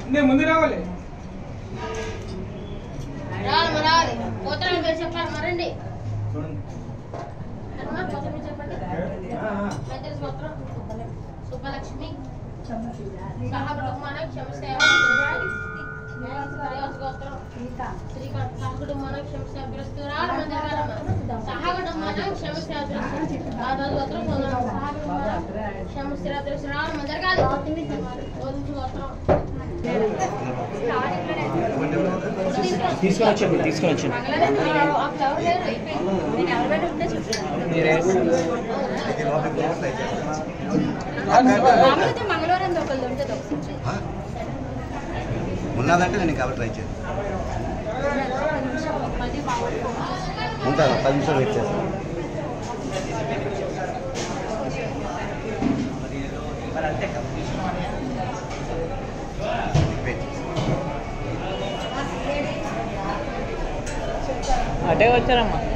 నేను ముందు రావాలి రావాలి మరి రావాలి పోతరాలు పేరు చెప్పాలి మరండి అమ్మా, పోతరాల పేరు చెప్పండి పెద్దల గోత్రం సుబ్బలక్ష్మి సహకుటుంబాన క్షమసేవ గోత్రం శ్రీకాంత్ సహకుటుంబాన క్షమసేవ పిలుస్తున్నారు సహకుటుంబాన క్షమసేవ ఆదాలు గోత్రం సహకుటుంబాన క్షమసేవ పిలుస్తున్నారు మందరు కాదు గోధుమ గోత్రం తీసుకొని వచ్చాను తీసుకొని వచ్చాను మంగళవారం ఒకళ్ళు ఉంటుంది ఒకసారి ఆ? ఉన్నదంటే నేను కాబట్టి ట్రై చేస్తాను ఉంటాను పది నిమిషాలు వెయిట్ చేస్తాను వెయిట్ చేస్తాను. అటే వచ్చారమ్మా